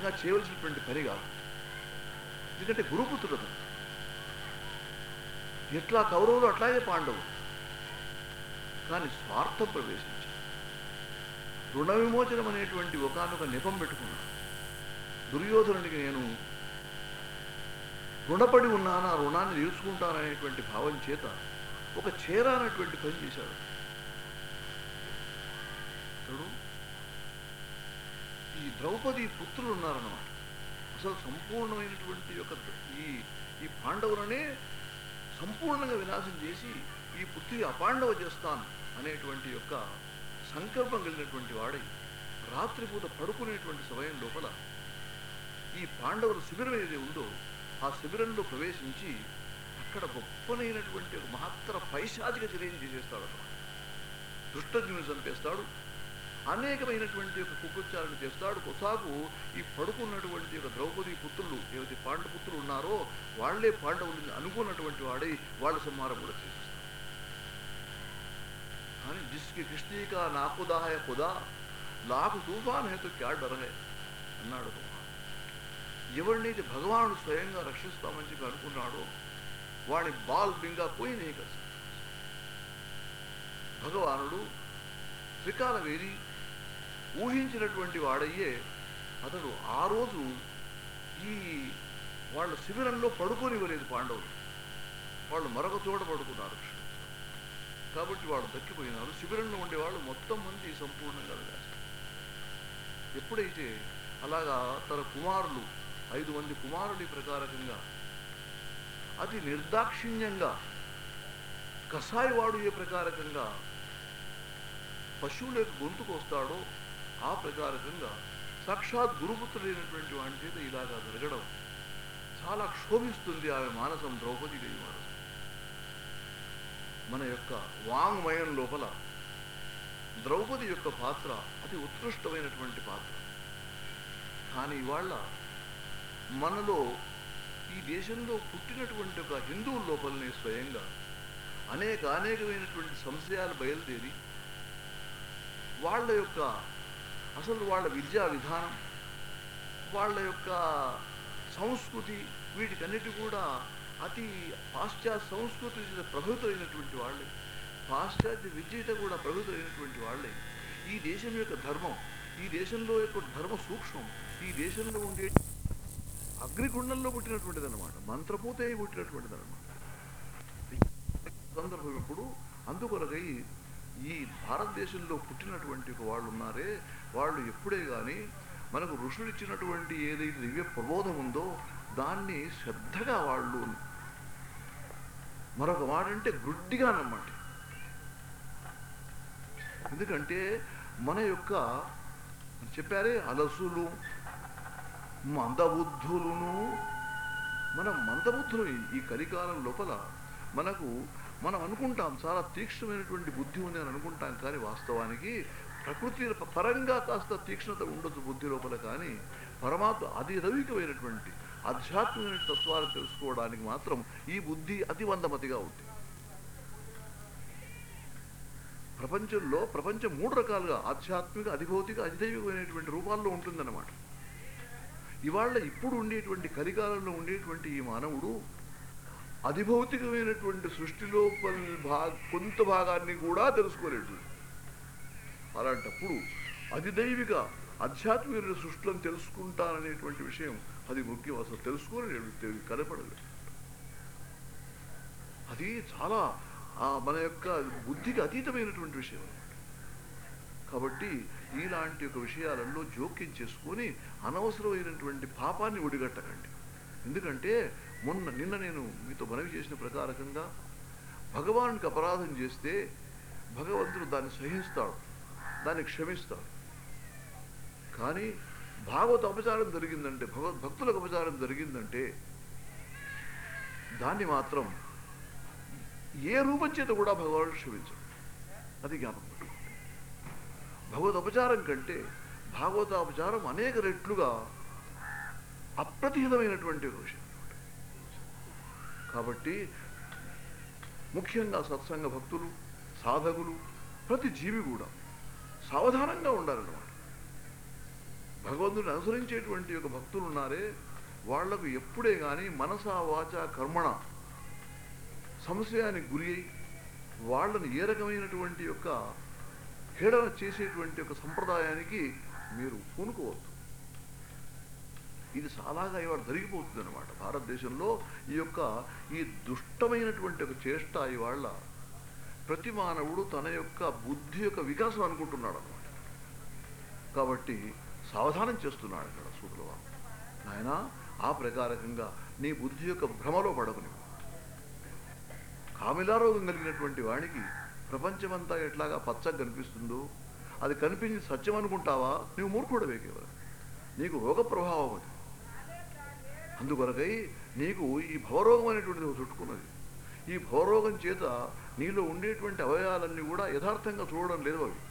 రకంగా చేయవలసినటువంటి పని కాదు ఎందుకంటే గురుపుత్రుడు అతను. ఎట్లా కౌరవులు అట్లాగే పాండవులు కానీ స్వార్థం ప్రవేశించారు రుణ విమోచనం అనేటువంటి ఒకనొక నెపం పెట్టుకున్నాడు దుర్యోధనుడికి నేను రుణపడి ఉన్నాను ఆ రుణాన్ని తీర్చుకుంటాననేటువంటి భావం చేత ఒక చీర అనేటువంటి పని చేశాడు చూడు ఈ ద్రౌపది పుత్రులు ఉన్నారన్నమాట అసలు సంపూర్ణమైనటువంటి యొక్క ఈ ఈ పాండవులనే సంపూర్ణంగా వినాశం చేసి ఈ పుత్రి అపాండవ చేస్తాను అనేటువంటి యొక్క సంకల్పం కలిగినటువంటి వాడై రాత్రిపూట పడుకునేటువంటి సమయం లోపల ఈ పాండవుల శిబిరం ఏది ఉందో ఆ శిబిరంలో ప్రవేశించి అక్కడ గొప్పనైనటువంటి ఒక మహత్తర పైశాచిక చర్యం చేసేస్తాడు అన్నమాట దుష్టజ్ఞుని చంపేస్తాడు అనేకమైనటువంటి ఒక కుకృత్యాలను చేస్తాడు కొసాకు ఈ పడుకున్నటువంటి ఒక ద్రౌపది పుత్రులు ఏవైతే పాండు పుత్రులు ఉన్నారో వాళ్లే పాండవులు అనుకున్నటువంటి వాడై వాళ్ళ సంహారం కూడా చేసేస్తాడు కానీ జిస్కి కృష్ణీకా నాకుదాహయ కుదా లాకు తూఫాన్ హేతు క్యా డర్ హై అన్నాడు ఒక మహాత్ముడు. ఎవరినైతే భగవానుడు స్వయంగా రక్షిస్తామని చెప్పి అనుకున్నాడో వాడి బాల్ బింగా పోయి నీ కదా భగవానుడు త్రికాల వేరి ఊహించినటువంటి వాడయ్యే అతడు ఆ రోజు ఈ వాళ్ళ శిబిరంలో పడుకోనివ్వలేదు పాండవులు వాళ్ళు మరొక చోట పడుకున్నారు కాబట్టి వాళ్ళు దక్కిపోయినారు శిబిరంలో ఉండేవాళ్ళు మొత్తం మంది సంపూర్ణంగా వెళ్ళారు ఎప్పుడైతే అలాగా తన కుమారులు ఐదు మంది కుమారుడి ప్రకారకంగా అతి నిర్దాక్షిణ్యంగా కషాయవాడు ఏ ప్రకారకంగా పశువుల యొక్క గొంతుకు వస్తాడో ఆ ప్రకారకంగా సాక్షాత్ గురుపుత్రుడైనటువంటి వాడి చేత ఇలాగా జరగడం చాలా క్షోభిస్తుంది ఆమె మానసం ద్రౌపది దేవి మానసం మన యొక్క వాంగ్మయం లోపల ద్రౌపది యొక్క పాత్ర అతి ఉత్కృష్టమైనటువంటి పాత్ర కానీ ఇవాళ మనలో ఈ దేశంలో పుట్టినటువంటి ఒక హిందువుల లోపలనే స్వయంగా అనేక అనేకమైనటువంటి సంశయాలు బయలుదేరి వాళ్ళ యొక్క అసలు వాళ్ళ విద్యా విధానం వాళ్ళ యొక్క సంస్కృతి వీటికన్నిటి కూడా అతి పాశ్చాత్య సంస్కృతి చేత ప్రభావితమైనటువంటి వాళ్ళే పాశ్చాత్య విద్యత కూడా ప్రభావితమైనటువంటి వాళ్ళే ఈ దేశం యొక్క ధర్మం ఈ దేశంలో యొక్క ధర్మ సూక్ష్మం ఈ దేశంలో ఉండే అగ్నికుండంలో పుట్టినటువంటిది అనమాట మంత్రపూతే పుట్టినటువంటిది అనమాట సందర్భం ఇప్పుడు అందుకొరకై ఈ భారతదేశంలో పుట్టినటువంటి ఒక వాళ్ళు ఉన్నారే వాళ్ళు ఎప్పుడే కానీ మనకు ఋషులు ఇచ్చినటువంటి ఏదైతే దివ్య ప్రబోధం ఉందో దాన్ని శ్రద్ధగా వాళ్ళు మరొక మాట అంటే గుడ్డిగా నమ్మండి ఎందుకంటే మన యొక్క చెప్పారే అలసులు మందబుద్ధులును మనం మందబుద్ధులు ఈ కలికాలం లోపల మనకు మనం అనుకుంటాం చాలా తీక్ష్ణమైనటువంటి బుద్ధి ఉంది అని అనుకుంటాం కానీ వాస్తవానికి ప్రకృతి పరంగా కాస్త తీక్ష్ణత ఉండొచ్చు బుద్ధి లోపల కానీ పరమాత్మ అతి దైవికమైనటువంటి ఆధ్యాత్మికమైన తత్వాలు తెలుసుకోవడానికి మాత్రం ఈ బుద్ధి అతి వందమతిగా ఉంది ప్రపంచంలో ప్రపంచం మూడు రకాలుగా ఆధ్యాత్మిక అధిభౌతిక అధిదైవికమైనటువంటి రూపాల్లో ఉంటుందన్నమాట ఇవాళ ఇప్పుడు ఉండేటువంటి కలికాలంలో ఉండేటువంటి ఈ మానవుడు అధిభౌతికమైనటువంటి సృష్టిలో పల్- భా కొంత భాగాన్ని కూడా తెలుసుకోలేడు అలాంటప్పుడు అధిదైవిక ఆధ్యాత్మిక సృష్టిలను తెలుసుకుంటాననేటువంటి విషయం అది ముఖ్యం అసలు తెలుసుకోలేడు తెలి- కనపడదు అది చాలా ఆ మన యొక్క బుద్ధికి అతీతమైనటువంటి విషయం అన్నమాట. కాబట్టి ఇలాంటి ఒక విషయాలలో జోక్యం చేసుకొని అనవసరమైనటువంటి పాపాన్ని ఒడిగట్టకండి ఎందుకంటే మొన్న నిన్న నేను మీతో మనవి చేసిన ప్రకారకంగా భగవానుడికి అపరాధం చేస్తే భగవంతుడు దాన్ని సహిస్తాడు దాన్ని క్షమిస్తాడు కానీ భాగవత అపచారం జరిగిందంటే భగవద్ భక్తులకు అపచారం జరిగిందంటే దాన్ని మాత్రం ఏ రూపం చేత కూడా భగవానుడు క్షమించడు అది జ్ఞాపకం పెట్టుకోండి భగవద్ అపచారం కంటే భాగవత అపచారం అనేక రెట్లుగా అప్రతిహితమైనటువంటి ఒక విషయం కాబట్టి ముఖ్యంగా సత్సంగ భక్తులు సాధకులు ప్రతి జీవి కూడా సావధానంగా ఉండాలన్నమాట భగవంతుని అనుసరించేటువంటి యొక్క భక్తులు ఉన్నారే వాళ్లకు ఎప్పుడే కానీ మనసా వాచ కర్మణ సంశయానికి గురి అయి వాళ్ళని ఏ రకమైనటువంటి యొక్క హేళన చేసేటువంటి ఒక సంప్రదాయానికి మీరు పూనుకోవద్దు ఇది చాలాగా ఇవాళ జరిగిపోతుంది అనమాట భారతదేశంలో ఈ యొక్క ఈ దుష్టమైనటువంటి ఒక చేష్ట ఇవాళ ప్రతి మానవుడు తన యొక్క బుద్ధి యొక్క వికాసం అనుకుంటున్నాడు అనమాట కాబట్టి సావధానం చేస్తున్నాడు ఇక్కడ సూత్రవాడు నాయన ఆ ప్రకారకంగా నీ బుద్ధి యొక్క భ్రమలో పడకుని కామిలారోగం కలిగినటువంటి వాడికి ప్రపంచమంతా ఎట్లాగా పచ్చగా కనిపిస్తుందో అది కనిపించి సత్యం అనుకుంటావా నువ్వు మూర్ఖుడవే కేవలం నీకు రోగ ప్రభావం అది అందుకొరకై నీకు ఈ భవరోగం అనేటువంటిది నువ్వు చుట్టుకున్నది ఈ భవరోగం చేత నీలో ఉండేటువంటి అవయవాలన్నీ కూడా యథార్థంగా చూడడం లేదు అవి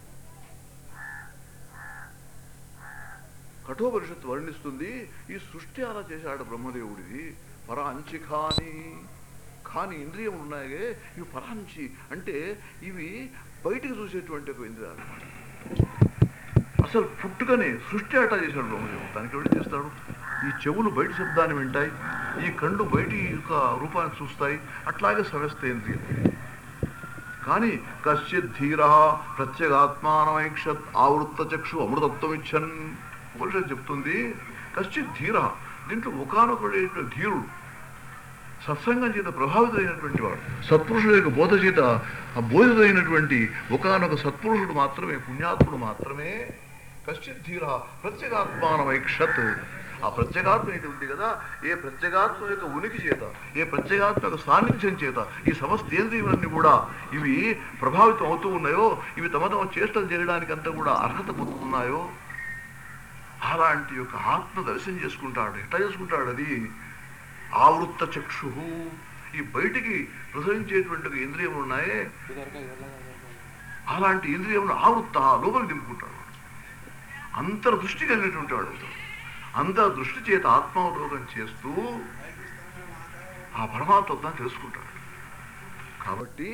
కఠోపనిషత్తు వర్ణిస్తుంది ఈ సృష్టి అలా చేశాడు బ్రహ్మదేవుడిది పరాంచి ఖాని ఖాని ఇంద్రియం ఉన్నాయే ఇవి పరాంచి అంటే ఇవి బయటికి చూసేటువంటి ఒక ఇంద్రియాలు అన్నమాట. అసలు పుట్టుకనే సృష్టి అటా చేశాడు బ్రహ్మదేవుడు దానికి ఎవరు చేస్తాడు ఈ చెవులు బయట శబ్దాన్ని వింటాయి ఈ కళ్ళు బయటి యొక్క రూపాన్ని చూస్తాయి అట్లాగే సమస్తేంద్రియం కానీ కశ్చిత్ ధీర ప్రత్యేగాత్మానమైక్షత్ ఆవృత్త చక్షు అమృతత్వమిచ్చన్ ఉపనిషత్ చెప్తుంది కశ్చిత్ ధీర దీంట్లో ఒకనొక ధీరుడు సత్సంగం చేత ప్రభావితమైనటువంటి వాడు సత్పురుషుడు యొక్క బోధ చేత ఆ బోధితమైనటువంటి ఒకనొక సత్పురుషుడు మాత్రమే పుణ్యాత్ముడు మాత్రమే కశ్చిత్ ధీర ప్రత్యేగాత్మానమైక్షత్ ఆ ప్రత్యేగాత్మ ఏంటి ఉంది కదా ఏ ప్రత్యేగాత్మ యొక్క ఉనికి చేత ఏ ప్రత్యేగాత్మ యొక్క సాన్నిధ్యం చేత ఈ సమస్తేంద్రియములన్నీ కూడా ఇవి ప్రభావితం అవుతూ ఉన్నాయో ఇవి తమ తమ చేష్టలు చేయడానికి అంతా కూడా అర్హత పొందుతున్నాయో అలాంటి యొక్క ఆత్మ దర్శనం చేసుకుంటాడు ఎట్లా చేసుకుంటాడు అది ఆవృత్త చక్షు ఈ బయటికి ప్రసరించేటువంటి ఒక ఇంద్రియములు ఉన్నాయే అలాంటి ఇంద్రియములు ఆవృత్త లోపలికి దింపుకుంటాడు అంతర్దృష్టి కలిగినటువంటి వాడు అవుతాడు. అంతర్దృష్టి చేత ఆత్మావలోకం చేస్తూ ఆ పరమాత్మత్వాన్ని తెలుసుకుంటాడు కాబట్టి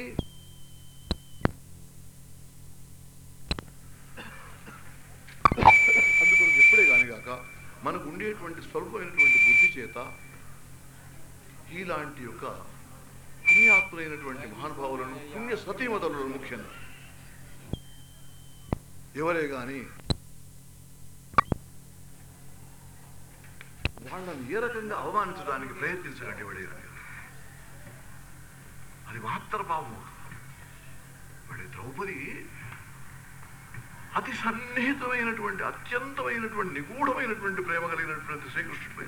అందుకొరకు ఎప్పుడే కాని కాక మనకు ఉండేటువంటి స్వల్పమైనటువంటి బుద్ధి చేత ఇలాంటి యొక్క పుణ్యాత్ములైనటువంటి మహానుభావులను పుణ్య సతీమతలను ముఖ్యంగా ఎవరే గాని వాళ్ళని ఏ రకంగా అవమానించడానికి ప్రయత్నించకండి ఎవడే గాని అది మాత్ర పాపం వాడి ద్రౌపది అతి సన్నిహితమైనటువంటి అత్యంతమైనటువంటి నిగూఢమైనటువంటి ప్రేమ కలిగినటువంటి శ్రీకృష్ణుడిపై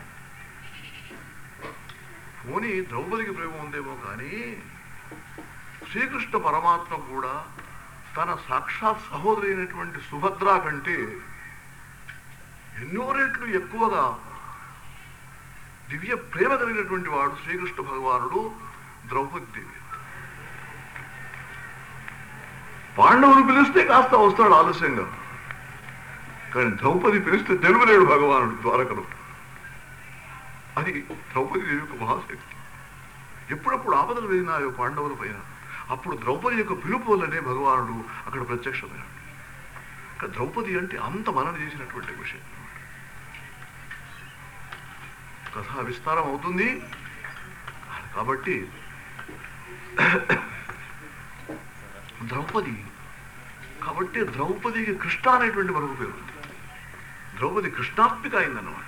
పోనీ ద్రౌపదికి ప్రేమ ఉందేమో కానీ శ్రీకృష్ణ పరమాత్మ కూడా తన సాక్షాత్ సహోదరి అయినటువంటి సుభద్ర కంటే ఎన్నో రెట్లు ఎక్కువగా దివ్య ప్రేమ కలిగినటువంటి వాడు శ్రీకృష్ణ భగవానుడు ద్రౌపది దేవి పాండవులు పిలిస్తే కాస్త వస్తాడు ఆలస్యంగా కానీ ద్రౌపది పిలిస్తే తెలుగులేడు భగవానుడు ద్వారకలో అది ద్రౌపది దేవి యొక్క మహాశక్తి ఎప్పుడప్పుడు ఆపదలు వెళ్ళినాయో పాండవుల పైన అప్పుడు ద్రౌపది యొక్క పిలుపు వల్లనే భగవానుడు అక్కడ ప్రత్యక్షమయ్యాడు ఇంకా ద్రౌపది అంటే అంత మనన చేసినటువంటి విషయం కథ విస్తారం అవుతుంది కాబట్టి ద్రౌపది కాబట్టి ద్రౌపదికి కృష్ణ అనేటువంటి మరొక పేరు ఉంది ద్రౌపది కృష్ణాత్మిక అయిందన్నమాట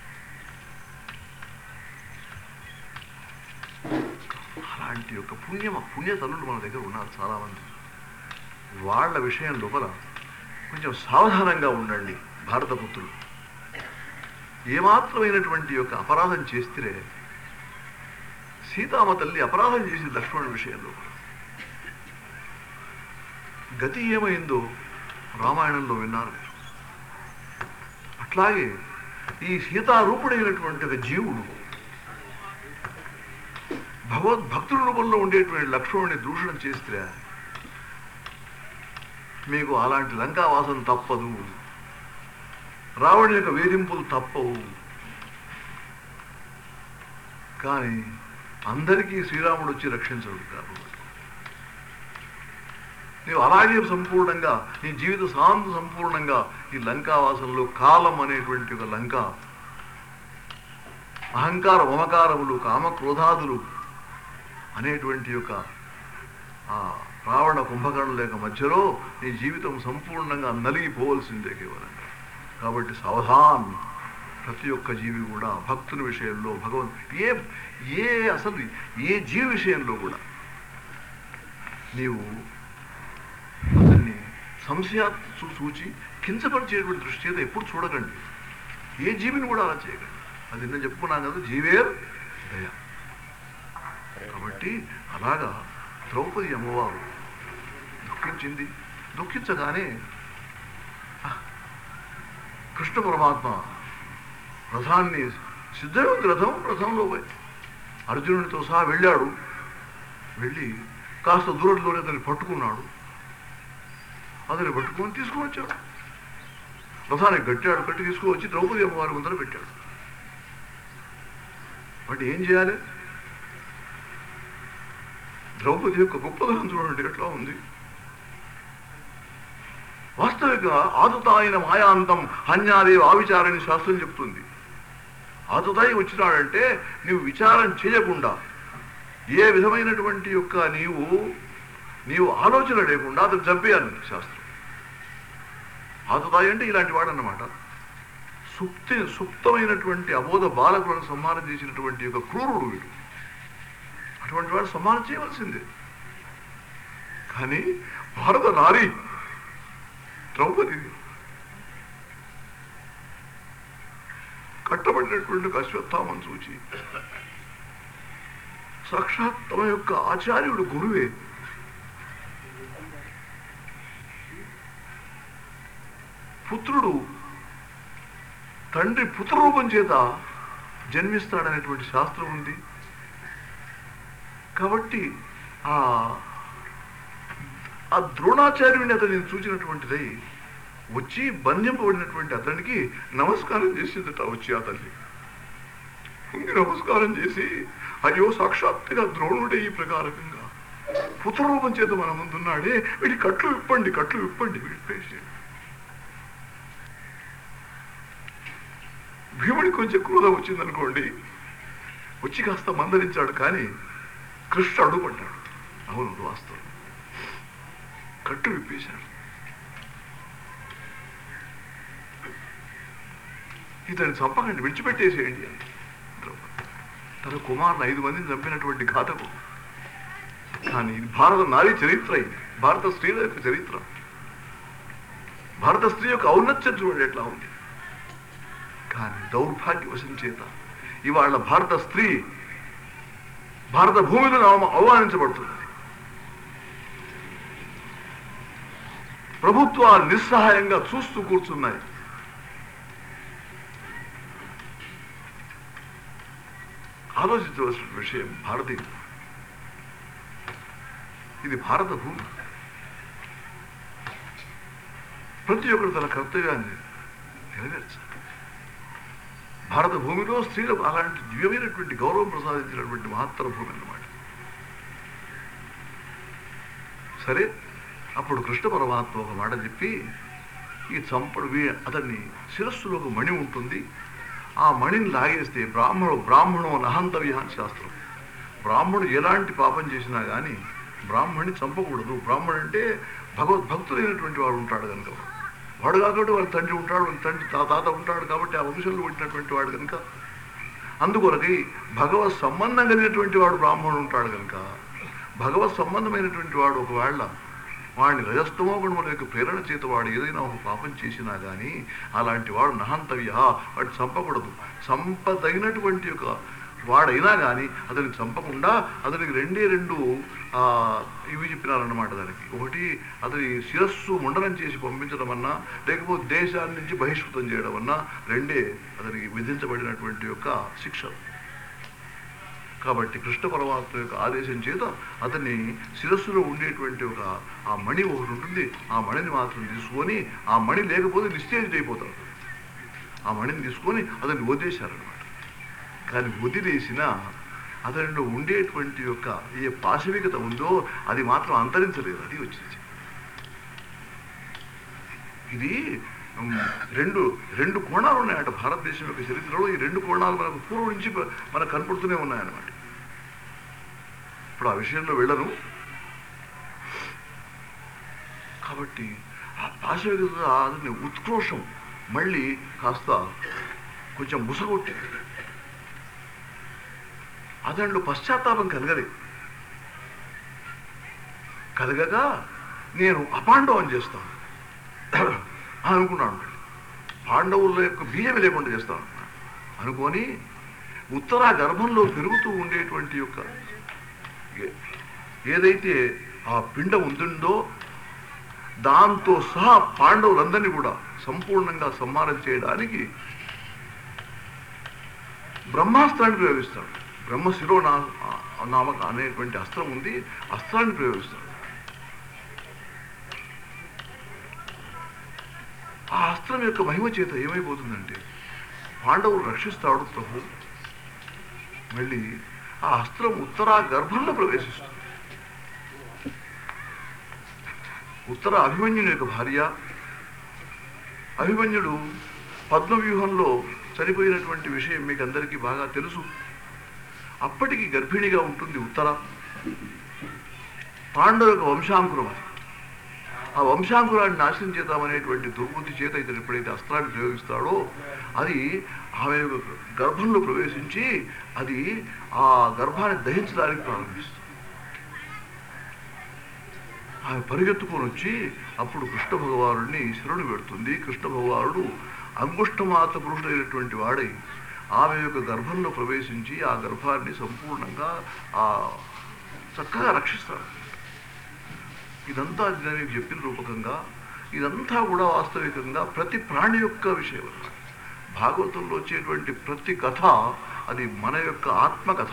అలాంటి యొక్క పుణ్యమ పుణ్య తల్లులు మన దగ్గర ఉన్నారు చాలా మంది వాళ్ళ విషయం లోపల కొంచెం సావధానంగా ఉండండి భారతపుత్రులు ఏమాత్రమైనటువంటి యొక్క అపరాధం చేస్తే సీతామ తల్లి అపరాధం చేసింది లక్ష్మణుడి విషయంలో గతి ఏమైందో రామాయణంలో విన్నారు మీరు అట్లాగే ఈ సీతారూపుడైనటువంటి ఒక జీవుడు భగవద్భక్తుల రూపంలో ఉండేటువంటి లక్ష్మణుని దూషణం చేస్తే మీకు అలాంటి లంకావాసం తప్పదు రావణి యొక్క వేధింపులు తప్పవు కానీ అందరికీ శ్రీరాముడు వచ్చి రక్షించడు కాదు నీవు అలాగే సంపూర్ణంగా నీ జీవిత శాంత సంపూర్ణంగా ఈ లంకావాసంలో కాలం అనేటువంటి ఒక లంక అహంకార మమకారములు కామ క్రోధాదులు అనేటువంటి యొక్క ఆ రావణ కుంభకర్ణుల యొక్క మధ్యలో నీ జీవితం సంపూర్ణంగా నలిగిపోవలసిందే కేవలంగా కాబట్టి సావధాన్ ప్రతి ఒక్క జీవి కూడా భక్తుని విషయంలో భగవంత్ ఏ ఏ అసలు ఏ జీవి విషయంలో కూడా నీవు అతన్ని సంశయాత్తు సూచి కించపరిచేటువంటి దృష్టి అయితే ఎప్పుడు చూడకండి ఏ జీవిని కూడా అలా చేయకండి అది నేను చెప్పుకున్నాను కదా జీవేర్ దయ కాబట్టి అలాగా ద్రౌపది అమ్మవారు దుఃఖించింది దుఃఖించగానే "ఆ, కృష్ణ పరమాత్మ రథాన్ని సిద్ధమైంది రథం రథంలో పోయి అర్జునుడితో సహా వెళ్ళాడు వెళ్ళి కాస్త దూరంలోనే అతన్ని పట్టుకున్నాడు అతన్ని పట్టుకొని తీసుకొని వచ్చాడు రథానికి కట్టాడు కట్టి తీసుకువచ్చి ద్రౌపది అమ్మవారి ముందర పెట్టాడు అంటే ఏం చేయాలి ద్రౌపది యొక్క గొప్పదనం చూడండి ఎట్లా ఉంది వాస్తవిక ఆదుతాయిన మాయాంతం హన్యాదేవి ఆవిచారని శాస్త్రం చెప్తుంది ఆదుతాయి వచ్చినాడంటే నీవు విచారం చేయకుండా ఏ విధమైనటువంటి యొక్క నీవు నీవు ఆలోచన లేకుండా అతను చంపేయాలని శాస్త్రం ఆదుతాయి అంటే ఇలాంటి వాడన్నమాట సుప్తి సుప్తమైనటువంటి అబోధ బాలకులను సంహారం చేసినటువంటి యొక్క క్రూరుడు వీడు అటువంటి వాడు సంహారం చేయవలసిందే కానీ భారత నారి ద్రౌపది కట్టబడినటువంటి ఒక అశ్వత్థామను చూచి సాక్షాత్ తమ యొక్క ఆచార్యుడు గురువే పుత్రుడు తండ్రి పుత్రరూపం చేత జన్మిస్తాడనేటువంటి శాస్త్రం ఉంది కాబట్టి ఆ ఆ ద్రోణాచార్యుని అతన్ని చూచినటువంటిదై వచ్చి బంధింపబడినటువంటి అతనికి నమస్కారం చేసిందట వచ్చి ఆ తల్లి ఉంగి నమస్కారం చేసి అయ్యో సాక్షాత్తుగా ద్రోణుడే ఈ ప్రకారకంగా పుత్రరూపం చేత మన ముందున్నాడే వీడి కట్లు విప్పండి కట్లు విప్పండి విడిపేసి భీముడికి కొంచెం క్రోధం వచ్చిందనుకోండి వచ్చి కాస్త మందలించాడు కానీ కృష్ణ అడ్డుపడ్డాడు అవును అది వాస్తవం కట్టు విప్పేశాడు ఇతన్ని చంపకండి విడిచిపెట్టేసేయండి అని ద్రౌపది. తన కుమారుని ఐదు మందిని చంపినటువంటి ఘాతకు కానీ ఇది భారత నారీ చరిత్ర ఇది భారత స్త్రీల యొక్క చరిత్ర భారత స్త్రీ యొక్క ఔన్నత్యం చూడండి ఎట్లా ఉంది కానీ దౌర్భాగ్యవశం చేత ఇవాళ భారత స్త్రీ భారత భూమిలో అవమ- అవమానించబడుతున్నది ప్రభుత్వాలు నిస్సహాయంగా చూస్తూ కూర్చున్నాయి ఆలోచించవలసిన విషయం భారతీయ ఇది భారత భూమి ప్రతి ఒక్కరు తన కర్తవ్యాన్ని నెరవేర్చాలి భారత భూమిలో స్త్రీలకు అలాంటి దివ్యమైనటువంటి గౌరవం ప్రసాదించినటువంటి మహత్తర భూమి అన్నమాట సరే అప్పుడు కృష్ణ పరమాత్మ ఒక మాట చెప్పి ఈ చంపడు వీ- అతన్ని శిరస్సులో ఒక మణి ఉంటుంది ఆ మణిని లాగేస్తే బ్రాహ్మణు బ్రాహ్మణం నహంతవ్య అని శాస్త్రం బ్రాహ్మణుడు ఎలాంటి పాపం చేసినా కానీ బ్రాహ్మణ్ణి చంపకూడదు బ్రాహ్మణుడు అంటే భగవద్భక్తులైనటువంటి వాడు ఉంటాడు కనుక వాడు కాబట్టి వాళ్ళ తండ్రి ఉంటాడు వాళ్ళ తండ్రి తా- తాత ఉంటాడు కాబట్టి ఆ వంశంలో పుట్టినటువంటి వాడు కనుక అందుకొరకై భగవత్ సంబంధం కలిగినటువంటి వాడు బ్రాహ్మణుడు ఉంటాడు కనుక భగవత్ సంబంధమైనటువంటి వాడు ఒకవేళ వాడిని రజస్తమో గుణముల యొక్క ప్రేరణ చేత వాడు ఏదైనా ఒక పాపం చేసినా కానీ అలాంటి వాడు నహంతవ్య వాడు చంపకూడదు చంపదగినటువంటి యొక్క వాడైనా కానీ అతనికి చంపకుండా అతనికి రెండే రెండు ఆ, ఇవి చెప్పినారన్నమాట దానికి ఒకటి అతని శిరస్సు ముండనం చేసి పంపించడం అన్నా లేకపోతే దేశాన్ని నుంచి బహిష్కృతం చేయడం అన్నా రెండే అతనికి విధించబడినటువంటి యొక్క శిక్ష కాబట్టి కృష్ణ పరమాత్మ యొక్క ఆదేశం చేత అతన్ని శిరస్సులో ఉండేటువంటి ఒక ఆ మణి ఒకటి ఉంటుంది ఆ మణిని మాత్రం తీసుకొని ఆ మణి లేకపోతే నిశ్చేజ్ అయిపోతాడు ఆ మణిని తీసుకొని అతన్ని వదిలేశారనమాట కానీ వదిలేసిన అతనిలో ఉండేటువంటి యొక్క ఏ పాశవికత ఉందో అది మాత్రం అంతరించలేదు అది వచ్చింది ఇది ఉమ్, రెండు రెండు కోణాలు ఉన్నాయట భారతదేశం యొక్క చరిత్రలో ఈ రెండు కోణాలు మనకు పూర్వం నుంచి ప- మనకు కనపడుతూనే ఉన్నాయన్నమాట ఇప్పుడు ఆ విషయంలో వెళ్ళను కాబట్టి ఆ పాశవికత అతని ఉత్క్రోషం మళ్ళీ కాస్త కొంచెం బుసగొట్టింది అతనిలో పశ్చాత్తాపం కలగలే కలగగా నేను అపాండవం చేస్తాను అని అనుకున్నాను మళ్ళీ. పాండవుల యొక్క బీజమే లేకుండా చేస్తాను అనుకొని ఉత్తర గర్భంలో పెరుగుతూ ఉండేటువంటి యొక్క ఏ- ఏదైతే ఆ పిండం ఉంటుందో దాంతో సహా పాండవులందరినీ కూడా సంపూర్ణంగా సంహారం చేయడానికి బ్రహ్మాస్త్రాన్ని ప్రయోగిస్తాడు బ్రహ్మశిరో నా నామక అనేటువంటి అస్త్రం ఉంది అస్త్రాన్ని ప్రయోగిస్తాడు ఆ అస్త్రం యొక్క మహిమ చేత ఏమైపోతుందంటే పాండవులు రక్షిస్తాడు ప్రభు మళ్ళీ ఆ అస్త్రం ఉత్తరా గర్భంలో ప్రవేశిస్తుంది ఉత్తర అభిమన్యుని యొక్క భార్య అభిమన్యుడు పద్మవ్యూహంలో చనిపోయినటువంటి విషయం మీకు అందరికీ బాగా తెలుసు అప్పటికి గర్భిణిగా ఉంటుంది ఉత్తర పాండవ యొక్క వంశాంకురం అది ఆ వంశాంకురాన్ని నాశనం చేద్దామనేటువంటి దుర్బుద్ధి చేత ఇతను ఎప్పుడైతే అస్త్రాన్ని ప్రయోగిస్తాడో అది ఆమె యొక్క గర్భంలో ప్రవేశించి అది ఆ గర్భాన్ని దహించడానికి ప్రారంభిస్తుంది ఆమె పరిగెత్తుకొని వచ్చి అప్పుడు కృష్ణ భగవానుడిని శరణు పెడుతుంది కృష్ణ భగవానుడు అంగుష్టమాత పురుషుడైనటువంటి వాడై ఆమె యొక్క గర్భంలో ప్రవేశించి ఆ గర్భాన్ని సంపూర్ణంగా ఆ చక్కగా రక్షిస్తాడు ఇదంతా నేను మీకు చెప్పిన రూపకంగా ఇదంతా కూడా వాస్తవికంగా ప్రతి ప్రాణి యొక్క విషయం భాగవతంలో వచ్చేటువంటి ప్రతి కథ అది మన యొక్క ఆత్మకథ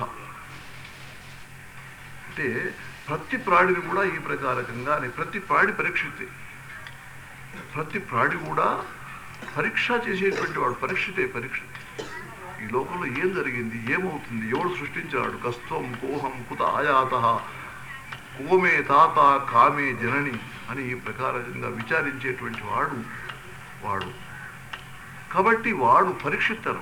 అంటే ప్రతి ప్రాణిని కూడా ఈ ప్రకారకంగా అని ప్రతి ప్రాణి పరీక్షితే ప్రతి ప్రాణి కూడా పరీక్ష చేసేటువంటి వాడు పరీక్షితే పరీక్ష ఈ లోకంలో ఏం జరిగింది ఏమవుతుంది ఎవడు సృష్టించాడు కస్త్వం కోహం కుత ఆయాత కోమే తాత కామే జనని అని ఈ ప్రకారంగా విచారించేటువంటి వాడు వాడు కాబట్టి వాడు పరీక్షిత్తరు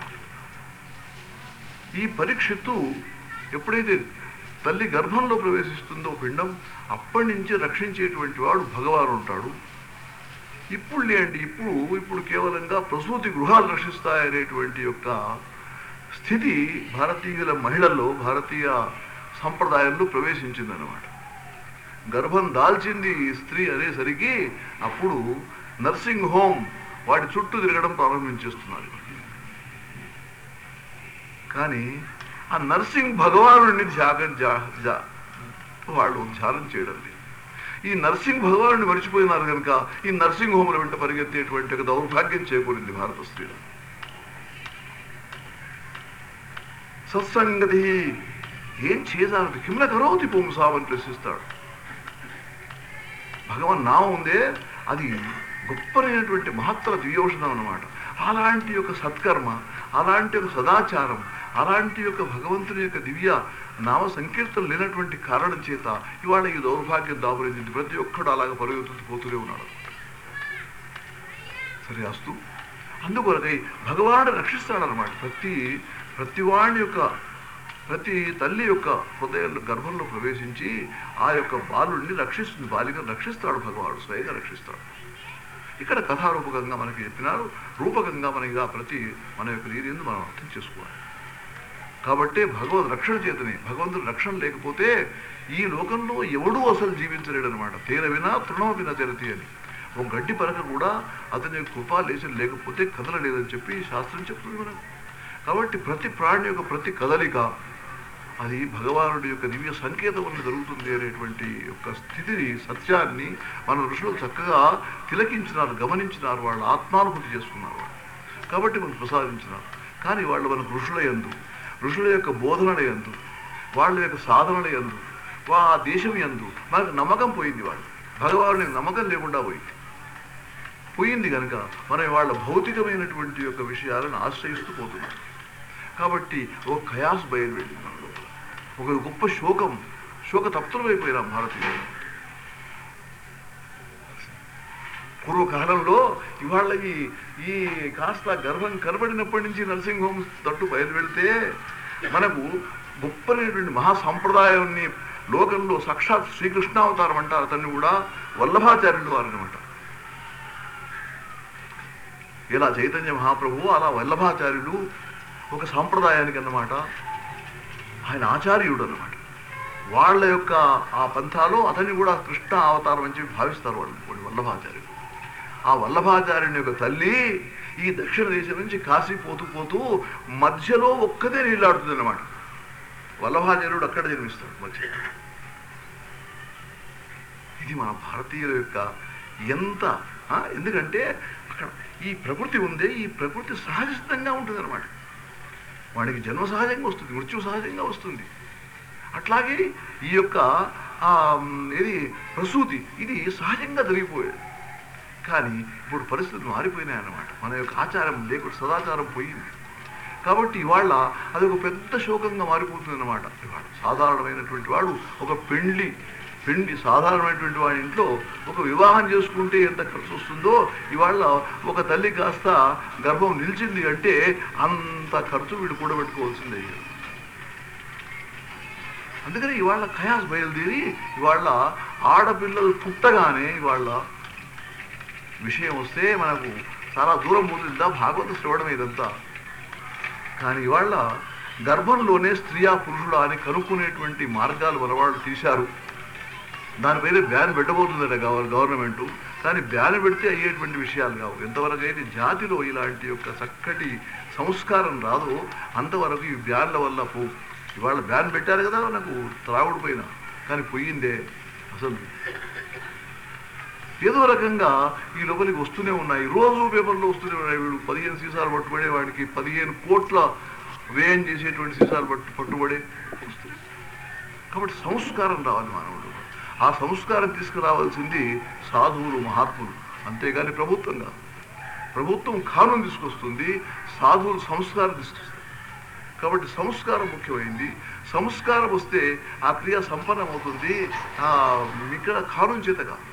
ఈ పరీక్షిత్తు ఎప్పుడైతే తల్లి గర్భంలో ప్రవేశిస్తుందో పిండం అప్పటి నుంచి రక్షించేటువంటి వాడు భగవాను ఉంటాడు ఇప్పుడు లేండి ఇప్పుడు ఇప్పుడు కేవలంగా ప్రసూతి గృహాలు రక్షిస్తాయనేటువంటి యొక్క స్థితి భారతీయుల మహిళల్లో భారతీయ సంప్రదాయంలో ప్రవేశించిందనమాట గర్భం దాల్చింది ఈ స్త్రీ అనేసరికి అప్పుడు నర్సింగ్ హోమ్ వాటి చుట్టూ తిరగడం ప్రారంభించేస్తున్నారు కానీ ఆ నర్సింగ్ భగవానుడిని ధ్యానం జా- జా- వాళ్ళు ధ్యానం చేయడం లేదు ఈ నర్సింగ్ భగవానుడిని మర్చిపోయినారు కనుక ఈ నర్సింగ్ హోముల వెంట పరిగెత్తేటువంటి ఒక దౌర్భాగ్యం చేకూరింది భారత స్త్రీలు సత్సంగతి ఏం చేయాలి కిమ్ల కరోతి పుంసామని ప్రశ్నిస్తాడు భగవన్ నామం ఉందే అది గొప్పనైనటువంటి మహత్తర దివ్యోషణం అన్నమాట అలాంటి యొక్క సత్కర్మ అలాంటి యొక్క సదాచారం అలాంటి యొక్క భగవంతుని యొక్క దివ్య నామ సంకీర్తన లేనటువంటి కారణం చేత ఇవాళ ఈ దౌర్భాగ్యం దాపురింది ప్రతి ఒక్కడు అలాగ పరిగెత్తుతూ పోతూనే ఉన్నాడు సరే అస్తు అందుకొరకై భగవానుడు రక్షిస్తాడనమాట ప్రతి ప్రతి వాణి యొక్క ప్రతి తల్లి యొక్క హృదయంలో గర్భంలో ప్రవేశించి ఆ యొక్క బాలుడిని రక్షిస్తుంది బాలికను రక్షిస్తాడు భగవానుడు స్వయంగా రక్షిస్తాడు ఇక్కడ కథారూపకంగా మనకి చెప్పినారు రూపకంగా మనకి ఆ ప్రతి మన యొక్క రీతిని మనం అర్థం చేసుకోవాలి కాబట్టి భగవద్ రక్షణ చేతనే భగవంతుడు రక్షణ లేకపోతే ఈ లోకంలో ఎవడూ అసలు జీవించలేడు అనమాట తేన వినా తృణమ వినా తెరతి అని ఒక గడ్డి పరక కూడా అతని యొక్క కృపా లేచి లేకపోతే కదలలేదని చెప్పి శాస్త్రం చెప్తుంది మనకు కాబట్టి ప్రతి ప్రాణి యొక్క ప్రతి కదలిక అది భగవానుడి యొక్క దివ్య సంకేతం వల్ల జరుగుతుంది అనేటువంటి యొక్క స్థితిని సత్యాన్ని మన ఋషులు చక్కగా తిలకించినారు గమనించినారు వాళ్ళ ఆత్మానుభూతి చేసుకున్నారు వాళ్ళు. కాబట్టి మనకు ప్రసాదించినారు కానీ వాళ్ళు మనకు ఋషుల యందు ఋషుల యొక్క బోధనల యందు వాళ్ళ యొక్క సాధనల యందు వా ఆ దేశం యందు మనకు నమ్మకం పోయింది వాళ్ళు భగవానుడికి నమ్మకం లేకుండా పోయింది పోయింది కనుక మనం వాళ్ళ భౌతికమైనటువంటి యొక్క విషయాలను ఆశ్రయిస్తూ పోతున్నాం కాబట్టి ఒక ఖయాస్ బయలువెళ్ళింది మన లోపల ఒక గొప్ప శోకం శోక తప్తులమైపోయినాం భారతీయులు పూర్వకాలంలో ఇవాళ ఈ ఈ కాస్త గర్భం కనబడినప్పటి నుంచి నరసింహం తట్టు బయలు వెళ్తే మనకు గొప్పనైనటువంటి మహాసంప్రదాయాన్ని లోకంలో సాక్షాత్ శ్రీకృష్ణావతారం అంటారు అతన్ని కూడా వల్లభాచార్యులు వారనమాట ఇలా చైతన్య మహాప్రభువు అలా వల్లభాచార్యులు ఒక సాంప్రదాయానికి అన్నమాట ఆయన ఆచార్యుడు అన్నమాట వాళ్ళ యొక్క ఆ పంథాలో అతన్ని కూడా కృష్ణ అవతారం అని చెప్పి భావిస్తారు వాళ్ళు వాళ్ళు వల్లభాచార్యులు ఆ వల్లభాచార్యుని యొక్క తల్లి ఈ దక్షిణ దేశం నుంచి కాశీ పోతూ పోతూ మధ్యలో ఒక్కదే నీళ్ళాడుతుంది అన్నమాట వల్లభాచార్యుడు అక్కడ జన్మిస్తాడు మధ్య ఇది మన భారతీయుల యొక్క ఎంత ఆ, ఎందుకంటే అక్కడ ఈ ప్రకృతి ఉందే ఈ ప్రకృతి సహజసిద్ధంగా ఉంటుంది అనమాట వాడికి జన్మ సహజంగా వస్తుంది మృత్యు సహజంగా వస్తుంది అట్లాగే ఈ యొక్క ఆ, మ్, ఏది ప్రసూతి ఇది సహజంగా జరిగిపోయేది కానీ ఇప్పుడు పరిస్థితులు మారిపోయినాయి అన్నమాట మన యొక్క ఆచారం లేకుండా సదాచారం పోయింది కాబట్టి ఇవాళ అది ఒక పెద్ద శోకంగా మారిపోతుంది అన్నమాట ఇవాళ సాధారణమైనటువంటి వాడు ఒక పెండ్లి పెండ్లి సాధారణమైనటువంటి వాడి ఇంట్లో ఒక వివాహం చేసుకుంటే ఎంత ఖర్చు వస్తుందో ఇవాళ ఒక తల్లి కాస్త గర్భం నిలిచింది అంటే అంత ఖర్చు వీడు కూడబెట్టుకోవాల్సిందే ఇక. అందుకని ఇవాళ ఖయాస్ బయలుదేరి ఇవాళ ఆడపిల్లలు పుట్టగానే ఇవాళ విషయం వస్తే మనకు చాలా దూరం పోతుందా భాగవత శ్రవణం ఇదంతా కానీ ఇవాళ గర్భంలోనే స్త్రీయా పురుషుడా అని కనుక్కునేటువంటి మార్గాలు మనవాళ్ళు తీశారు దానిపైన బ్యాన్ పెట్టబోతుందట గవ- గవర్నమెంట్ కానీ బ్యాన్ పెడితే అయ్యేటువంటి విషయాలు కావు ఎంతవరకు అయితే జాతిలో ఇలాంటి యొక్క చక్కటి సంస్కారం రాదో అంతవరకు ఈ బ్యాన్ల వల్ల పో ఇవాళ బ్యాన్ పెట్టారు కదా నాకు త్రాగుడు పైన కానీ పోయిందే అసలు ఏదో రకంగా ఈ లోపలికి వస్తూనే ఉన్నాయి రోజు పేపర్లో వస్తూనే ఉన్నాయి వీడు పదిహేను సీసాలు పట్టుబడే వాడికి పదిహేను కోట్ల వ్యయం చేసేటువంటి సీసాలు పట్టు పట్టుబడే వస్తుంది కాబట్టి సంస్కారం రావాలి మానవుడు ఆ సంస్కారం తీసుకురావాల్సింది సాధువులు మహాత్ములు అంతేగాని ప్రభుత్వం కాదు ప్రభుత్వం కానూన్ తీసుకొస్తుంది సాధువులు సంస్కారం తీసుకొస్తుంది కాబట్టి సంస్కారం ముఖ్యమైంది సంస్కారం వస్తే ఆ క్రియ సంపన్నమవుతుంది ఆ, ఇక్కడ కానూన్ చేత కాదు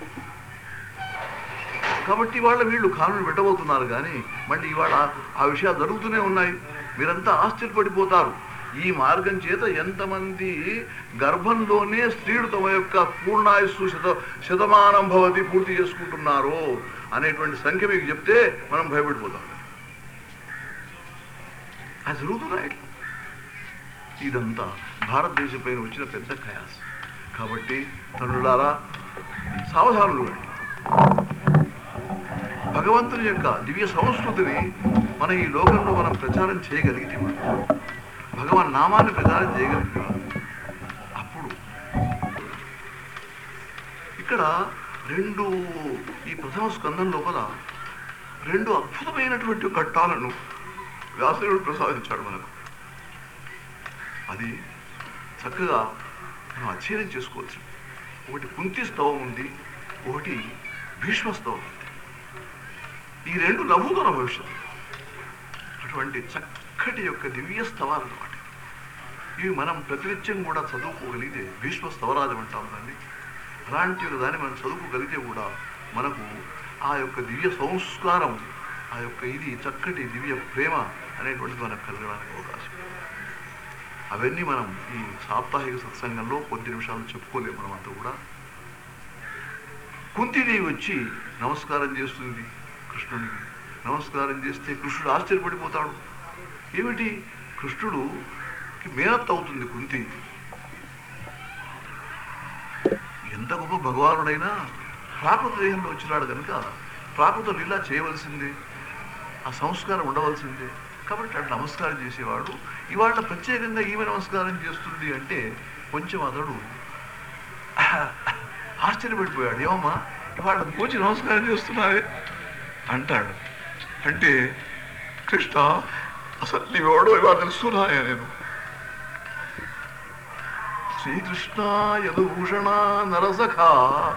కాబట్టి ఇవాళ వీళ్ళు కానూన్ పెట్టబోతున్నారు కానీ మళ్ళీ ఇవాళ ఆ విషయాలు జరుగుతూనే ఉన్నాయి మీరంతా ఆశ్చర్యపడిపోతారు ఈ మార్గం చేత ఎంతమంది గర్భంలోనే స్త్రీలు తమ యొక్క పూర్ణాయుస్సు శత శతమానం భవతి పూర్తి చేసుకుంటున్నారో అనేటువంటి సంఖ్య మీకు చెప్తే మనం భయపడిపోతాం అది జరుగుతున్నాయి ఇట్లా. ఇదంతా భారతదేశం పైన వచ్చిన పెద్ద ఖయాస్ కాబట్టి తండ్రులారా సావధానులు కండి భగవంతుని యొక్క దివ్య సంస్కృతిని మన ఈ లోకంలో మనం ప్రచారం చేయగలిగితే మనం భగవాన్ నామాన్ని ప్రచారం చేయగలిగితే మనం అప్పుడు ఇక్కడ రెండు ఈ ప్రథమ స్కందం లోపల రెండు అద్భుతమైనటువంటి ఘట్టాలను వ్యాసదేవుడు ప్రసాదించాడు మనకు అది చక్కగా మనం అధ్యయనం చేసుకోవచ్చు ఒకటి కుంతి స్తవం ఉంది ఒకటి భీష్మ స్తవం ఉంది ఈ రెండు నవ్వుతున్న భవిష్యత్తు అటువంటి చక్కటి యొక్క దివ్య స్తవాలు అన్నమాట ఇవి మనం ప్రతినిత్యం కూడా చదువుకోగలిగితే భీష్మ స్తవరాజం అంటాం దాన్ని అలాంటి ఒక దాన్ని మనం చదువుకోగలిగితే కూడా మనకు ఆ యొక్క దివ్య సంస్కారం ఆ యొక్క ఇది చక్కటి దివ్య ప్రేమ అనేటువంటిది మనకు కలగడానికి అవకాశం అవన్నీ మనం ఈ సాప్తాహిక సత్సంగంలో కొద్ది నిమిషాలు చెప్పుకోలేము మనం అంతా కూడా కుంతిదేవి వచ్చి నమస్కారం చేస్తుంది కృష్ణునికి నమస్కారం చేస్తే కృష్ణుడు ఆశ్చర్యపడిపోతాడు ఏమిటి కృష్ణుడు మేనత్ అవుతుంది కుంతి ఎంత గొప్ప భగవానుడైనా ప్రాకృత దేహంలో వచ్చినాడు కనుక ప్రాకృత లీలా చేయవలసిందే ఆ సంస్కారం ఉండవలసిందే కాబట్టి అట్లా నమస్కారం చేసేవాడు ఇవాళ ప్రత్యేకంగా ఈమె నమస్కారం చేస్తుంది అంటే కొంచెం అతడు ఆశ్చర్యపడిపోయాడు ఏమమ్మా ఇవాళ కోచి నమస్కారం చేస్తున్నావే అంటాడు అంటే కృష్ణ అసలు నీవెవడో ఇవాళ తెలుస్తున్నాయా నేను శ్రీకృష్ణ యదుభూషణ నరసఖ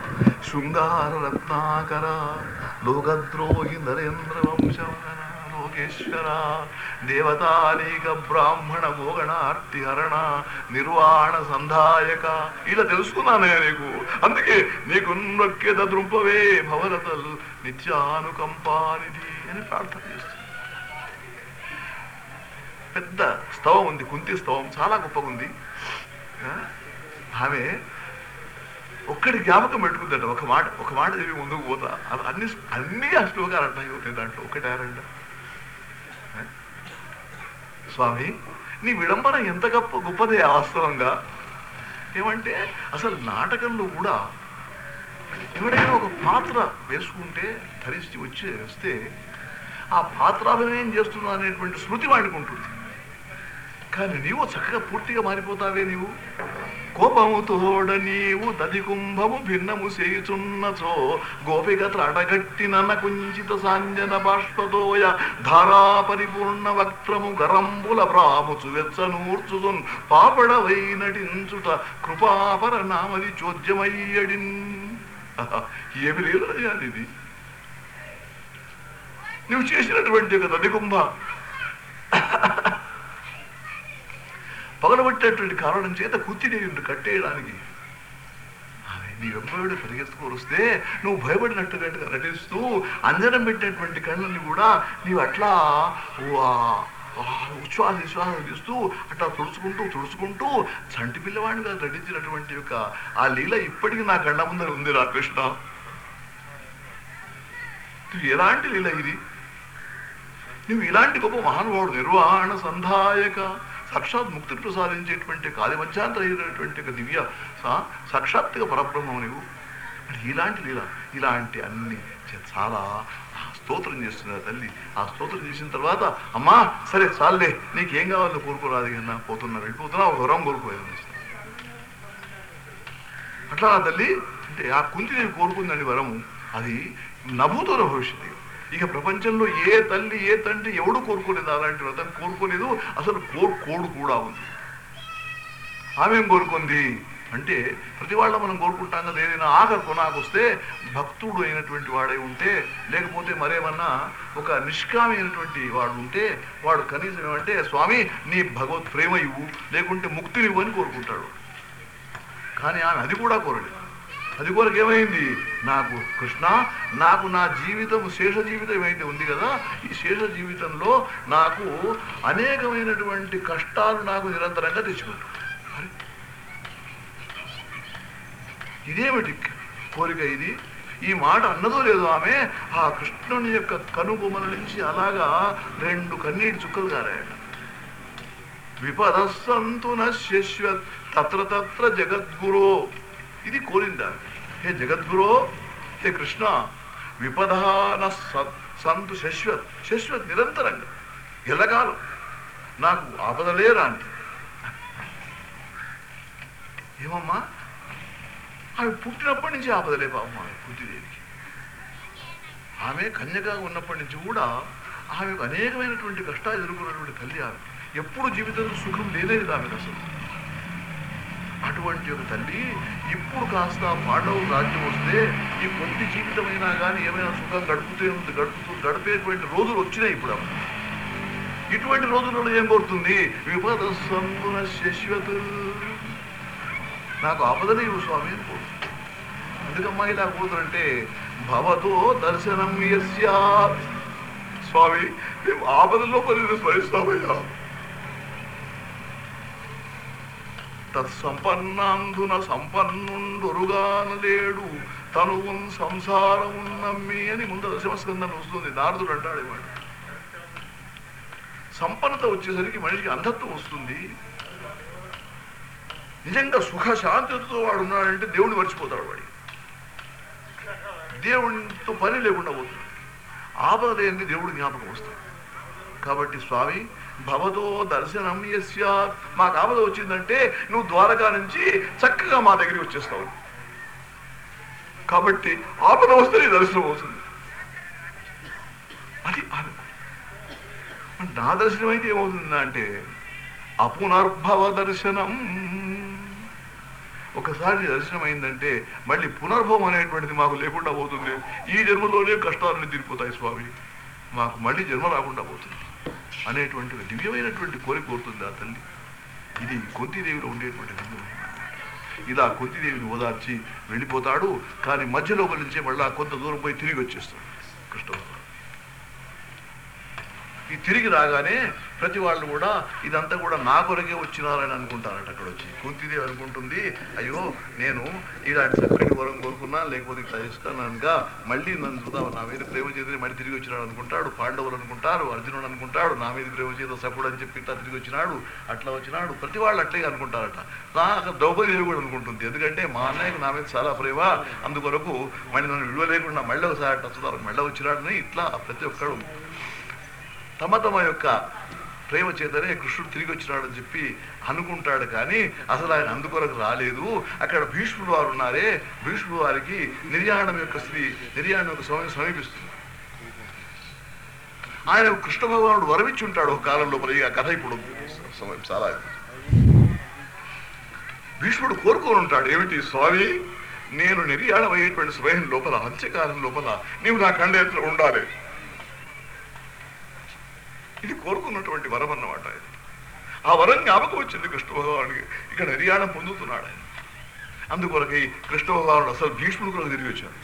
శృంగార రత్నాకర లోకద్రోహి నరేంద్ర వంశ లోక లోకేశ్వర దేవతానీక బ్రాహ్మణ మోగణార్తి హరణ నిర్వాణ సంధాయక ఇలా తెలుసుకున్నానయ్యా నీకు అందుకే నీకు నొక్కేద దృంపవే భవరతల్ నిత్యానుకంపానిధి అని ప్రార్థన చేస్తుంది పెద్ద స్తవం ఉంది కుంతి స్తవం చాలా గొప్పగా ఉంది ఆ? ఆమె ఒక్కడి జ్ఞాపకం పెట్టుకుందట ఒక మాట ఒక మాట చెప్పి ముందుకు పోతా అది అన్ని అన్ని ఆ శ్లోకాలు అంటాయి అవుతాయి దాంట్లో ఒకటి ఆరంట స్వామి నీ విడంబన ఎంత గొప్ప గొప్పదే వాస్తవంగా ఏమంటే అసలు నాటకంలో కూడా ఎవడైనా ఒక పాత్ర వేసుకుంటే ధరించి వచ్చి వస్తే ఆ పాత్రాభినయం చేస్తున్నా అనేటువంటి స్మృతి వాడికి ఉంటుంది కానీ నీవు చక్కగా పూర్తిగా మారిపోతావే నీవు కోపము తోడ నీవు దది కుంభము భిన్నము చేయుచున్నచో గోపిక త్రాటగట్టినన్న కుంచిత సాంజన బాష్పదోయ ధారా పరిపూర్ణ వక్త్రము గరంబుల ప్రాముచు వెచ్చనూర్చుదున్ పాపడవై నటించుట కృపాపర నామది చోద్యమయ్యడిన్ ఏమి లేదయ్యా ఇది నువ్వు చేసినటువంటి ఒక దది కుంభ పగలబట్టేటువంటి కారణం చేత కుత్తిదేవిని కట్టేయడానికి ఆమె నీ వెంబడి పరిగెత్తుకొని వస్తే నువ్వు భయపడినట్టుగా నటిస్తూ అంజనం పెట్టినటువంటి కళ్ళని కూడా నీవు అట్లా వా- ఆ ఉచ్ఛ్వాస విశ్వాసం తీస్తూ అట్లా తుడుచుకుంటూ తుడుచుకుంటూ చంటి పిల్లవాడిగా నటించినటువంటి యొక్క ఆ లీల ఇప్పటికీ నా కళ్ళ ముందర ఉంది రా కృష్ణ ఇది ఎలాంటి లీల ఇది నువ్వు ఇలాంటి గొప్ప మహానుభావుడు నిర్వహణ సంధాయక సాక్షాత్ ముక్తిని ప్రసాదించేటువంటి కాలి మధ్యాంతర అయినటువంటి ఒక దివ్య సా- సాక్షాత్తుగా పరబ్రహ్మం నువ్వు మరి ఇలాంటి లీల ఇలాంటి అన్ని చే- చాలా స్తోత్రం చేస్తున్నారు తల్లి ఆ స్తోత్రం చేసిన తర్వాత అమ్మా సరే చాలులే నీకేం కావాలో కోరుకోరాదు కన్నా పోతున్నా వెళ్ళిపోతున్నా ఒక వరం కోరుకోలేదు అట్లా ఆ తల్లి అంటే ఆ కుంతి నేను కోరుకుందండి వరము అది నభూతుల భవిష్యత్తు ఇక ప్రపంచంలో ఏ తల్లి ఏ తండ్రి ఎవడు కోరుకోలేదు అలాంటి వ్రతం కోరుకోలేదు అసలు కోరు కోడు కూడా ఉంది ఆమె ఏం కోరుకుంది అంటే ప్రతి వాళ్ళ మనం కోరుకుంటాం కదా ఏదైనా ఆఖరు నాకు వస్తే భక్తుడు అయినటువంటి వాడై ఉంటే లేకపోతే మరేమన్నా ఒక నిష్కామి అయినటువంటి వాడు ఉంటే వాడు కనీసం ఏమంటే స్వామి నీ భగవత్ ప్రేమ ఇవ్వు లేకుంటే ముక్తిని ఇవ్వు అని కోరుకుంటాడు కానీ ఆమె అది కూడా కోరలేదు అది కోరక ఏమైంది నాకు కృష్ణ నాకు నా జీవితం శేష జీవితం ఏమైతే ఉంది కదా ఈ శేష జీవితంలో నాకు అనేకమైనటువంటి కష్టాలు నాకు నిరంతరంగా తెచ్చుకుంటాను అరే, ఇదేమిటి కోరిక ఇది ఈ మాట అన్నదో లేదో ఆమె ఆ కృష్ణుని యొక్క కనుబొమ్మల నుంచి అలాగా రెండు కన్నీటి చుక్కలు కారాయట విపదస్సంతు నశ్యశ్వత్ తత్ర తత్ర జగద్గురో ఇది కోరిందా హే జగద్గురో హే కృష్ణ విపదాన సంతు శశ్వత్ శశ్వత్ నిరంతరంగా ఎల్లకాలం నాకు ఆపదలే రాని ఏమమ్మా ఆమె పుట్టినప్పటి నుంచి ఆపదలే పాపం ఆమె బుద్ధిదేవికి ఆమె కన్యగా ఉన్నప్పటి నుంచి కూడా ఆమెకు అనేకమైనటువంటి కష్టాలు ఎదుర్కొన్నటువంటి తల్లి ఆమె ఎప్పుడు జీవితంలో సుఖం లేనేది ఆమెకు అసలు అటువంటి ఒక తల్లి ఇప్పుడు కాస్త పాండవు రాజ్యం వస్తే ఈ కొద్ది జీవితమైనా కానీ ఏమైనా సుఖం గడుపుతూ గడుపుతూ గడిపేటువంటి రోజులు వచ్చినాయి ఇప్పుడు ఆమె. ఇటువంటి రోజులలో ఏం కోరుతుంది విపద సంగుణ శశ్వత్ నాకు ఆపదలు ఇవ్వు స్వామి అని కోరుతుంది ఎందుకమ్మా ఇలా కూతురంటే భవతో దర్శనం యస్యాత్ స్వామి మేము ఆపదలో పని స్మరిస్తామయ్యా తత్సంపన్నాంధున సంపన్నుండొరుగానలేడు తనువున్ సంసారమున్ నమ్మి అని ముందు దశమస్కందని వస్తుంది నారదుడు అంటాడు ఈ మాట సంపన్నత వచ్చేసరికి మనిషికి అంధత్వం వస్తుంది నిజంగా సుఖ శాంతితో వాడు ఉన్నాడంటే దేవుడిని మర్చిపోతాడు వాడి దేవునితో పని లేకుండా పోతుంది ఆపద లేని దేవుడు జ్ఞాపకం వస్తాడు కాబట్టి స్వామి భవతో దర్శనం యస్య మాకు ఆపద వచ్చిందంటే నువ్వు ద్వారకా నుంచి చక్కగా మా దగ్గరికి వచ్చేస్తావు కాబట్టి ఆపద వస్తే నీ దర్శనం అవుతుంది అది ఆమె మరి నా దర్శనం అయితే ఏమవుతుందా అంటే అపునర్భవ దర్శనం ఒకసారి నీ దర్శనం అయిందంటే మళ్ళీ పునర్భవం అనేటువంటిది మాకు లేకుండా పోతుంది ఈ జన్మలోనే కష్టాలన్నీ తీరిపోతాయి స్వామి మాకు మళ్ళీ జన్మ రాకుండా పోతుంది అనేటువంటి ఒక దివ్యమైనటువంటి కోరిక కోరుతుంది ఆ తల్లి ఇది కుంతీదేవిలో ఉండేటువంటి దివ్యమైన ఇలా కుంతీదేవిని ఓదార్చి వెళ్ళిపోతాడు కానీ మధ్యలో నుంచే మళ్ళా కొంత దూరం పోయి తిరిగి వచ్చేస్తాడు కృష్ణ భగవానుడు. ఈ తిరిగి రాగానే ప్రతి వాళ్ళు కూడా ఇదంతా కూడా నా కొరకే వచ్చినారని అనుకుంటారట అక్కడ వచ్చి కుంతిదేవి అనుకుంటుంది అయ్యో నేను ఇలాంటి చక్కటి వరం కోరుకున్నా లేకపోతే ఇట్లా ఇస్తానగా మళ్ళీ నన్ను చూద్దాం నా మీద ప్రేమ చేసి మళ్ళీ తిరిగి వచ్చినాడు అనుకుంటాడు పాండవులు అనుకుంటారు అర్జునుడు అనుకుంటాడు నా మీద ప్రేమ చేత సకుడు అని చెప్పి ఇట్లా తిరిగి వచ్చినాడు అట్లా వచ్చినాడు ప్రతి వాళ్ళు అట్లే అనుకుంటారట నాకు ద్రౌపది కూడా అనుకుంటుంది ఎందుకంటే మా అన్నయ్యకు నా మీద చాలా ప్రేమ అందుకొరకు మళ్ళీ నన్ను విలువ లేకుండా మళ్ళీ ఒకసారి అట్లా చూద్దాం మళ్ళీ వచ్చినాడని ఇట్లా ప్రతి ఒక్కడు తమ తమ యొక్క ప్రేమ చేతనే కృష్ణుడు తిరిగి వచ్చినాడని చెప్పి అనుకుంటాడు కానీ అసలు ఆయన అందుకొరకు రాలేదు అక్కడ భీష్ముడు వారు ఉన్నారే భీష్ముడు వారికి నిర్యాణం యొక్క స్త్రీ నిర్యాణం యొక్క సమయం సమీపిస్తుంది ఆయన కృష్ణ భగవానుడు వరమిచ్చి ఉంటాడు ఒక కాలంలో మరి ఆ కథ ఇప్పుడు సమయం చాలా భీష్ముడు కోరుకొని ఉంటాడు ఏమిటి స్వామి నేను నిర్యాణం అయ్యేటువంటి సమయం లోపల అంత్యకాలం లోపల నీవు నా కండేట్లో ఉండాలి ఇది కోరుకున్నటువంటి వరం అన్నమాట ఇది ఆ వరం జ్ఞాపకం వచ్చింది కృష్ణ భగవానుడికి ఇక్కడ నిర్యాణం పొందుతున్నాడు ఆయన అందుకొరకై కృష్ణ భగవానుడు అసలు భీష్ముడు కూడా తిరిగి వచ్చారు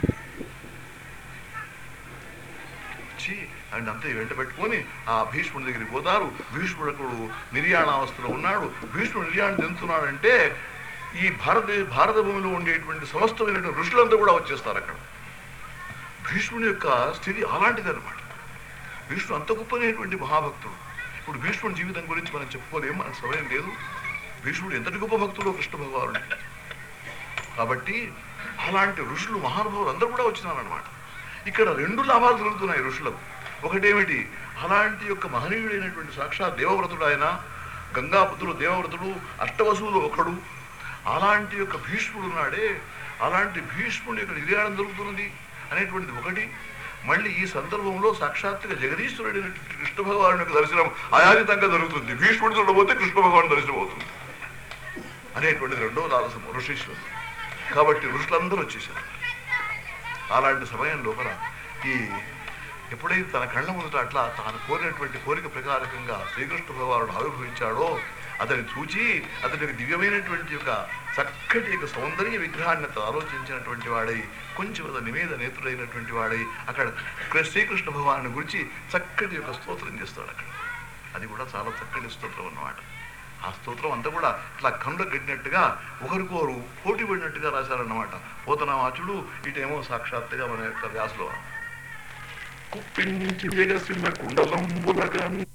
వచ్చి ఆయన అంతా వెంట పెట్టుకొని ఆ భీష్ముడి దగ్గరికి పోతారు భీష్ముడు అక్కడ నిర్యాణావస్థలో ఉన్నాడు భీష్ముడు నిర్యాణం చెందుతున్నాడంటే ఈ భారత భారత భూమిలో ఉండేటువంటి సమస్తమైనటువంటి ఋషులంతా కూడా వచ్చేస్తారు అక్కడ భీష్ముని యొక్క స్థితి అలాంటిది అనమాట భీష్ముడు అంత గొప్పనైనటువంటి మహాభక్తుడు ఇప్పుడు భీష్ముడి జీవితం గురించి మనం చెప్పుకోలేము మనకు సమయం లేదు భీష్ముడు ఎంతటి గొప్ప భక్తుడో కృష్ణ భగవానుడు కాబట్టి అలాంటి ఋషులు మహానుభావులు అందరూ కూడా వచ్చినారనమాట ఇక్కడ రెండు లాభాలు జరుగుతున్నాయి ఋషులకు ఒకటేమిటి అలాంటి యొక్క మహనీయుడైనటువంటి సాక్షాత్ దేవవ్రతుడు ఆయన గంగాపుత్రుడు దేవవ్రతుడు అష్టవసువులు ఒకడు అలాంటి యొక్క భీష్ముడు ఉన్నాడే అలాంటి భీష్ముడి యొక్క నిర్యాణం జరుగుతున్నది అనేటువంటిది ఒకటి మళ్ళీ ఈ సందర్భంలో సాక్షాత్తుగా జగదీశ్వరుడైనటువంటి కృష్ణ భగవాను యొక్క దర్శనం అయాజితంగా జరుగుతుంది భీష్ముడు చూడబోతే కృష్ణ భగవాన్ దర్శనం అవుతుంది అనేటువంటిది రెండో లాలసం ఋషీశ్వరుడు కాబట్టి ఋషులందరూ వచ్చేసారు అలాంటి సమయం లోపల ఈ ఎప్పుడైతే తన కళ్ళ ముందుట అట్లా తాను కోరినటువంటి కోరిక ప్రకారకంగా శ్రీకృష్ణ భగవానుడు ఆవిర్భవించాడో అతన్ని చూచి అతని యొక్క దివ్యమైనటువంటి యొక్క చక్కటి యొక్క సౌందర్య విగ్రహాన్ని అతను ఆలోచించినటువంటి వాడై కొంచెం అతని నివేద నేత్రుడైనటువంటి వాడై అక్కడ కృ- శ్రీకృష్ణ భగవాను గురించి చక్కటి యొక్క స్తోత్రం చేస్తాడు అక్కడ అది కూడా చాలా చక్కటి స్తోత్రం అన్నమాట ఆ స్తోత్రం అంతా కూడా ఇట్లా కనుల గట్టినట్టుగా ఒకరికొకరు పోటీ పడినట్టుగా రాశారన్నమాట పోతనామాచుడు ఇటేమో సాక్షాత్తుగా మన యొక్క వ్యాసులో కుప్పించి వెలసిన కుండలంబులగన్